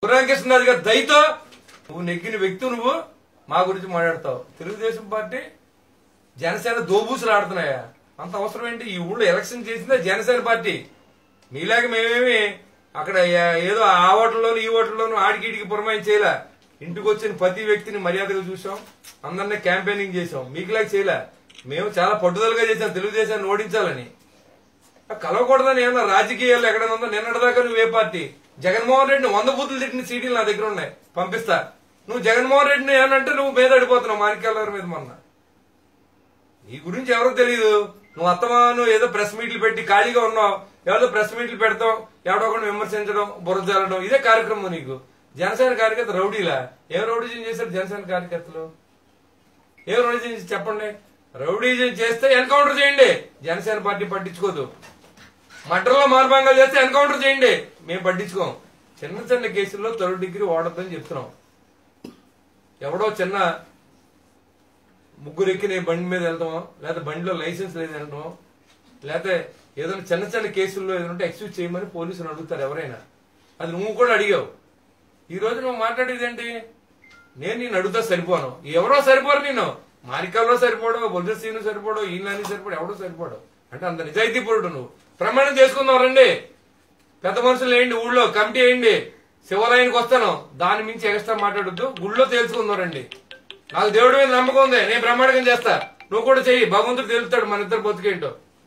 రామకృష్ణరాజు గారు దయతో నువ్వు నెగ్గిన వ్యక్తి నువ్వు మా గురించి మాట్లాడతావు తెలుగుదేశం పార్టీ జనసేన దోబూసులు ఆడుతున్నాయా అంత అవసరం ఏంటి ఈ ఊళ్ళో ఎలక్షన్ చేసిందే జనసేన పార్టీ మీలాగా మేమేమి అక్కడ ఏ- ఏదో ఆ ఓట్లలోను ఈ ఓట్లలోను ఆడికి ఈడికి పురమాయి చేయలే ఇంటికి వచ్చిన ప్రతి వ్యక్తిని మర్యాదగా చూసాం అందరినీ క్యాంపెయినింగ్ చేసాం మీకులాగా చేయలే మేము చాలా పట్టుదలగా చేసాం తెలుగుదేశాన్ని ఓడించాలని కలవకూడదని ఏమన్నా రాజకీయాలు ఎక్కడైనా ఉందో నిన్నటిదాకా నువ్వే పార్టీ జగన్మోహన్ రెడ్డిని వంద బూతులు తిట్టిన సీటీలు నా దగ్గర ఉన్నాయి పంపిస్తా నువ్వు జగన్మోహన్ రెడ్డిని ఏమనంటే నువ్వు మీద అడిపోతున్నావు మాణిక్యాల మీద మొన్న నీ గురించి ఎవరో తెలియదు నువ్వు అత్తమాను ఏదో ప్రెస్ మీట్లు పెట్టి ఖాళీగా ఉన్నావు ఎవరో ప్రెస్ మీట్లు పెడతాం ఎవడో ఒకటి విమర్శించడం బుర్ర జల్లడం ఇదే కార్యక్రమం నీకు జనసేన కార్యకర్త రౌడీలా ఏం రౌడీజం చేశారు జనసేన కార్యకర్తలు ఏం రౌడీజం చేసి చెప్పండి రౌడీజం చేస్తే ఎన్కౌంటర్ చేయండి జనసేన పార్టీ పట్టించుకోదు మటర్లో మార్భంగాలు చేస్తే ఎన్కౌంటర్ చేయండి మేము పట్టించుకోం చిన్న చిన్న కేసుల్లో థర్డ్ డిగ్రీ వాడద్దని చెప్తున్నాం ఎవడో చిన్న ముగ్గురు ఎక్కి నేను బండి మీద వెళ్తామో లేకపోతే బండిలో లైసెన్స్ లేదు వెళ్ళటమో లేకపోతే ఏదైనా చిన్న చిన్న కేసుల్లో ఏదంటే ఎక్స్క్యూజ్ చేయమని పోలీసులు అడుగుతారు ఎవరైనా అది నువ్వు కూడా అడిగావు ఈ రోజు నువ్వు మాట్లాడేది ఏంటి నేను నేను అడుగుతా సరిపోను ఎవరో సరిపోరు నేను మారికాల్లో సరిపోడు బొద్దు సీను సరిపోడు ఈనాని సరిపోడు ఎవడో సరిపోడు అంటే అంత నిజాయితీ పరుడు నువ్వు ప్రమాణం చేసుకుందాం రండి పెద్ద మనుషులు వేయండి ఊళ్ళో కమిటీ వేయండి శివాలయానికి వస్తాను దాని మించి ఎక్స్ట్రా మాట్లాడొద్దు గుళ్ళో తేల్చుకుందాం రండి నాకు దేవుడి మీద నమ్మకం ఉంది నేను బ్రహ్మాండంగా చేస్తా నువ్వు కూడా చెయ్యి భగవంతుడు తెలుస్తాడు మన ఇద్దరు బతుకేంటో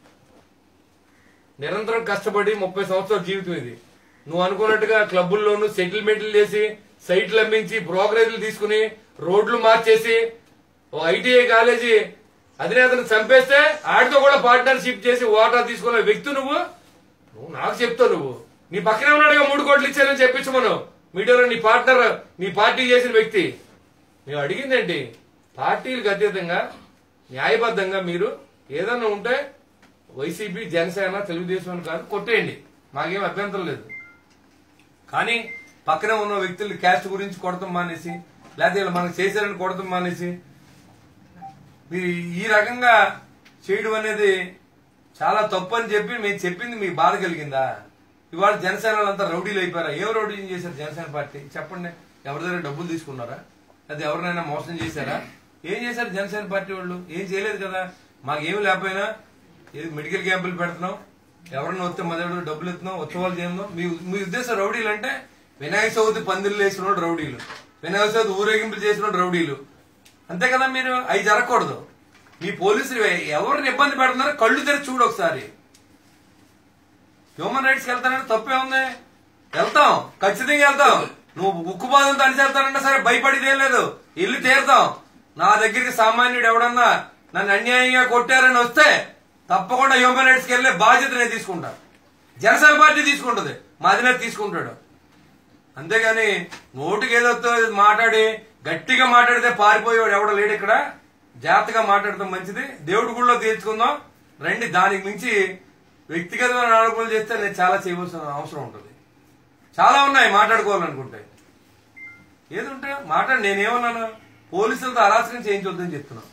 నిరంతరం కష్టపడి ముప్పై సంవత్సరాల జీవితం ఇది నువ్వు అనుకున్నట్టుగా క్లబ్బుల్లోనూ సెటిల్మెంట్లు చేసి సైట్లు అమ్మించి బ్రోకరేజ్లు తీసుకుని రోడ్లు మార్చేసి ఓ ఐటీఐ కాలేజీ అధినేతను చంపేస్తే ఆడితో కూడా పార్ట్నర్షిప్ చేసి ఓటా తీసుకున్న వ్యక్తి నువ్వు నువ్వు నాకు చెప్తావు నువ్వు నీ పక్కనే ఉన్నాడుగా మూడు కోట్లు ఇచ్చానని చెప్పించమను మీడియాలో నీ పార్ట్నర్ నీ పార్టీ చేసిన వ్యక్తి మేము అడిగిందేంటి పార్టీలకు అతీతంగా న్యాయబద్ధంగా మీరు ఏదన్నా ఉంటే వైసీపీ జనసేన తెలుగుదేశం అని కాదు కొట్టేయండి మాకేం అభ్యంతరం లేదు కానీ పక్కనే ఉన్న వ్యక్తులు క్యాస్ట్ గురించి కొడతాం మానేసి లేకపోతే వీళ్ళు మనకు చేశారని కొడతాం మానేసి మీరు ఈ రకంగా చేయడం అనేది చాలా తప్పు అని చెప్పి మేము చెప్పింది మీకు బాధ కలిగిందా ఇవాళ జనసేన అంతా రౌడీలు అయిపోయారా ఏం రౌడీలు చేశారు జనసేన పార్టీ చెప్పండి ఎవరి దగ్గర డబ్బులు తీసుకున్నారా అది ఎవరినైనా మోసం చేశారా ఏం చేశారు జనసేన పార్టీ వాళ్ళు ఏం చేయలేదు కదా మాకేం లేకపోయినా ఏది మెడికల్ క్యాంపులు పెడుతున్నాం ఎవరన్నా వస్తే మన దగ్గర డబ్బులు ఎత్తున్నాం ఉత్సవాలు చేస్తున్నాం మీ మీ ఉద్దేశం రౌడీలు అంటే వినాయక చవితి పందిళ్ళు వేసిన వాళ్ళు రౌడీలు వినాయక చవితి ఊరేగింపులు చేసిన వాళ్ళు రౌడీలు అంతే కదా మీరు అవి జరగకూడదు మీ పోలీసులు ఎవరిని ఇబ్బంది పెడుతున్నారో కళ్ళు తెరిచి చూడు ఒకసారి హ్యూమన్ రైట్స్కి వెళ్తానంటే తప్పే ఉంది వెళ్తాం ఖచ్చితంగా వెళ్తాం నువ్వు ఉక్కు బాధంతో అనిచేస్తానంటే సరే భయపడేదేం లేదు ఇల్లు తీరుతాం నా దగ్గరికి సామాన్యుడు ఎవడన్నా నన్ను అన్యాయంగా కొట్టారని వస్తే తప్పకుండా హ్యూమన్ రైట్స్కి వెళ్ళే బాధ్యత నేను తీసుకుంటా జనసేన పార్టీ తీసుకుంటది మా అధినేత తీసుకుంటాడు అంతేగాని నోటికి ఏదో వస్తుందో మాట్లాడి గట్టిగా మాట్లాడితే పారిపోయేవాడు ఎవడో లేడు ఇక్కడ జాగ్రత్తగా మాట్లాడటం మంచిది దేవుడి గుళ్ళో తీర్చుకుందాం రండి దానికి మించి వ్యక్తిగతమైన ఆరోపణలు చేస్తే నేను చాలా చేయవలసిన అవసరం ఉంటుంది చాలా ఉన్నాయి మాట్లాడుకోవాలనుకుంటే ఏది ఉంటే మాట్లాడి నేనేమన్నాను పోలీసులతో అరాచకం చేయించొద్దని చెప్తున్నాను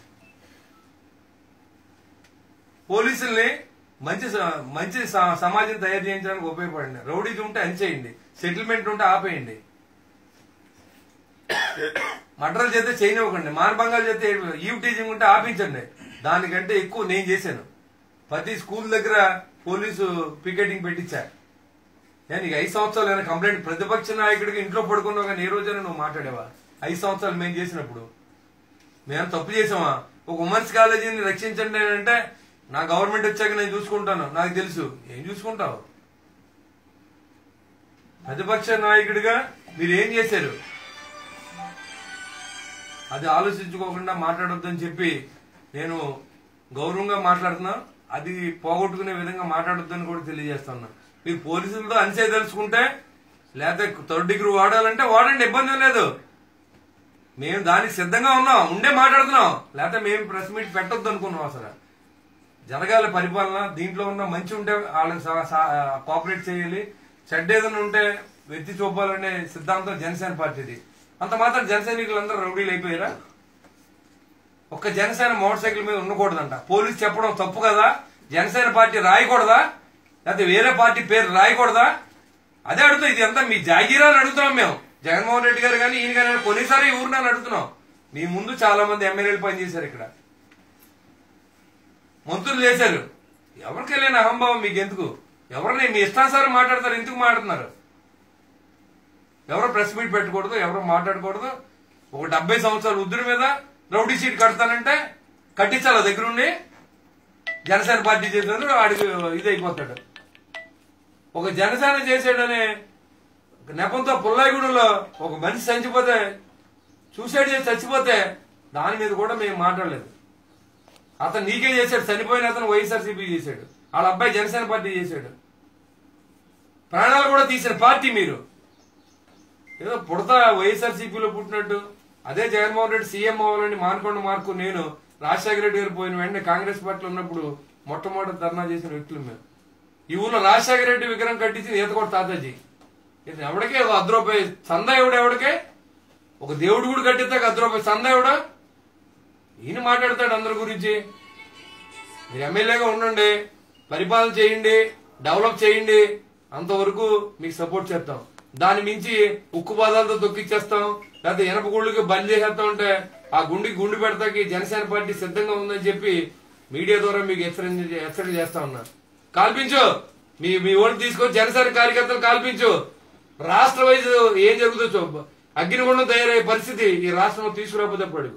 పోలీసుల్ని మంచి స- మంచి స- సమాజం తయారు చేయించడానికి ఉపయోగపడండి రౌడీజ్ ఉంటే అనిచేయండి సెటిల్మెంట్ ఉంటే ఆపేయండి మర్డర్లు చేస్తే చేయనివ్వకండి మానభంగాలు చేస్తే ఈవ్ టీచింగ్ ఉంటే ఆపించండి దానికంటే ఎక్కువ నేను చేశాను ప్రతి స్కూల్ దగ్గర పోలీసు పికెటింగ్ పెట్టించా ఏ నీకు ఐదు సంవత్సరాలు ఏమైనా కంప్లైంట్ ప్రతిపక్ష నాయకుడికి ఇంట్లో పడుకున్నావు కానీ ఏ రోజైనా నువ్వు మాట్లాడేవా ఐదు సంవత్సరాలు మేము చేసినప్పుడు మేము తప్పు చేసామా ఒక ఉమెన్స్ కాలేజీని రక్షించండి అని అంటే నా గవర్నమెంట్ వచ్చాక నేను చూసుకుంటాను నాకు తెలుసు ఏం చూసుకుంటావు ప్రతిపక్ష నాయకుడిగా మీరు ఏం చేశారు అది ఆలోచించుకోకుండా మాట్లాడొద్దని చెప్పి నేను గౌరవంగా మాట్లాడుతున్నా అది పోగొట్టుకునే విధంగా మాట్లాడొద్దని కూడా తెలియజేస్తున్నా మీరు పోలీసులతో అనిసే తెలుసుకుంటే లేకపోతే థర్డ్ డిగ్రీ వాడాలంటే వాడండి ఇబ్బంది ఏం లేదు మేము దానికి సిద్ధంగా ఉన్నాం ఉండే మాట్లాడుతున్నాం లేకపోతే మేము ప్రెస్ మీట్ పెట్టొద్దు అనుకున్నాం అసలు జరగాలి పరిపాలన దీంట్లో ఉన్న మంచి ఉంటే వాళ్ళకి కోఆపరేట్ చేయాలి చెడ్డ ఏదైనా ఉంటే వెత్తి చూపాలనే సిద్ధాంతం జనసేన పార్టీది అంత మాత్రం జనసైనికులందరూ రౌడీలు అయిపోయారా ఒక్క జనసేన మోటార్ సైకిల్ మీద ఉండకూడదంట పోలీస్ చెప్పడం తప్పు కదా జనసేన పార్టీ రాయకూడదా లేకపోతే వేరే పార్టీ పేరు రాయకూడదా అదే అడుగుతా ఇది అంతా మీ జాగీరా అని అడుగుతున్నాం మేము జగన్మోహన్ రెడ్డి గారు కానీ ఈయన కానీ కొన్నిసారి ఈ ఊరు నన్ను అడుగుతున్నాం మీ ముందు చాలా మంది ఎమ్మెల్యేలు పనిచేశారు ఇక్కడ మంత్రులు చేశారు ఎవరికి వెళ్ళిన అహంభావం మీకు ఎందుకు ఎవరిని మీ ఇష్టానుసారం మాట్లాడతారు ఎందుకు మాట్లాడుతున్నారు ఎవరు ప్రెస్ మీట్ పెట్టకూడదు ఎవరు మాట్లాడకూడదు ఒక డెబ్బై సంవత్సరాల వృద్ధుడి మీద రౌడీ సీట్ కడతానంటే కట్టించాలి ఆ దగ్గర ఉండి జనసేన పార్టీ చేసేందుకు వాడికి ఇది అయిపోతాడు ఒక జనసేన చేసాడనే నెపంతో పుల్లాయిగూడలో ఒక మనిషి చచ్చిపోతే సూసైడ్ చేసి చచ్చిపోతే దాని మీద కూడా మేము మాట్లాడలేదు అతను నీకే చేశాడు చనిపోయిన అతను వైఎస్ఆర్సీపీ చేశాడు వాళ్ళ అబ్బాయి జనసేన పార్టీ చేశాడు ప్రాణాలు కూడా తీసిన పార్టీ మీరు ఏదో పుడతా వైఎస్ఆర్సీపీలో పుట్టినట్టు అదే జగన్మోహన్ రెడ్డి సీఎం అవ్వాలని మానకొండ మార్కు నేను రాజశేఖర రెడ్డి గారు పోయిన వెంటనే కాంగ్రెస్ పార్టీలో ఉన్నప్పుడు మొట్టమొదటి ధర్నా చేసిన వ్యక్తులు మేము ఈ ఊర్లో రాజశేఖర రెడ్డి విగ్రహం కట్టించింది ఈత కూడా తాతాజీ ఇది ఎవడికే ఒక అర్ధ రూపాయి చందా ఎవడు ఎవడికే ఒక దేవుడు కూడా కట్టిస్తాక అర్ధ రూపాయి చందా ఎవడా ఈయన మాట్లాడతాడు అందరి గురించి మీరు ఎమ్మెల్యేగా ఉండండి పరిపాలన చేయండి డెవలప్ చేయండి అంతవరకు మీకు సపోర్ట్ చేస్తాం దాని మించి ఉక్కు పాదాలతో తొక్కిచ్చేస్తాం లేకపోతే ఎనప గుళ్ళకి బంద్ చేసేస్తా ఉంటే ఆ గుండికి గుండు పెడతాకి జనసేన పార్టీ సిద్ధంగా ఉందని చెప్పి మీడియా ద్వారా మీకు హెచ్చరించ హెచ్చరిక చేస్తా ఉన్నా కాల్పించు మీ మీ ఓటు తీసుకొని జనసేన కార్యకర్తలు కాల్పించు రాష్ట్ర వైజ్ ఏం జరుగుతుందో చూపు. అగ్నిగుండం తయారయ్యే పరిస్థితి ఈ రాష్ట్రంలో తీసుకురాకపోతే అడుగు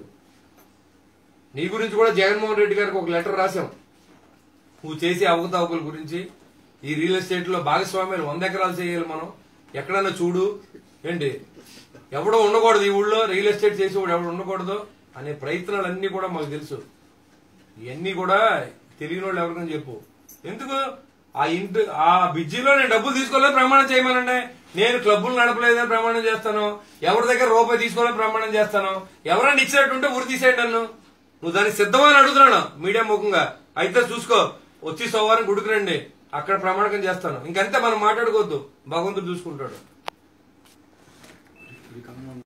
నీ గురించి కూడా జగన్మోహన్ రెడ్డి గారికి ఒక లెటర్ రాశాం నువ్వు చేసే అవకతవకల గురించి ఈ రియల్ ఎస్టేట్ లో భాగస్వామ్యాలు వంద ఎకరాలు చేయాలి మనం ఎక్కడన్నా చూడు ఏంటి ఎవడో ఉండకూడదు ఈ ఊళ్ళో రియల్ ఎస్టేట్ చేసేవాడు ఎవడు ఉండకూడదు అనే ప్రయత్నాలన్నీ కూడా మాకు తెలుసు ఇవన్నీ కూడా తెలియని వాళ్ళు ఎవరికైనా చెప్పు ఎందుకు ఆ ఇంటి ఆ బిజ్జీలో నేను డబ్బులు తీసుకోలేదు ప్రమాణం చేయమనండి నేను క్లబ్బులు నడపలేదని ప్రమాణం చేస్తాను ఎవరి దగ్గర రూపాయి తీసుకోవాలని ప్రమాణం చేస్తాను ఎవరైనా ఇచ్చినట్టుంటే ఉరి తీసేయండి నన్ను నువ్వు దానికి సిద్ధమని అడుగుతున్నాను మీడియా ముఖంగా అయితే చూసుకో వచ్చి సోమవారం గుడికి రండి అక్కడ ప్రమాణకం చేస్తాను ఇంకంతే మనం మాట్లాడుకోవద్దు భగవంతుడు చూసుకుంటాడు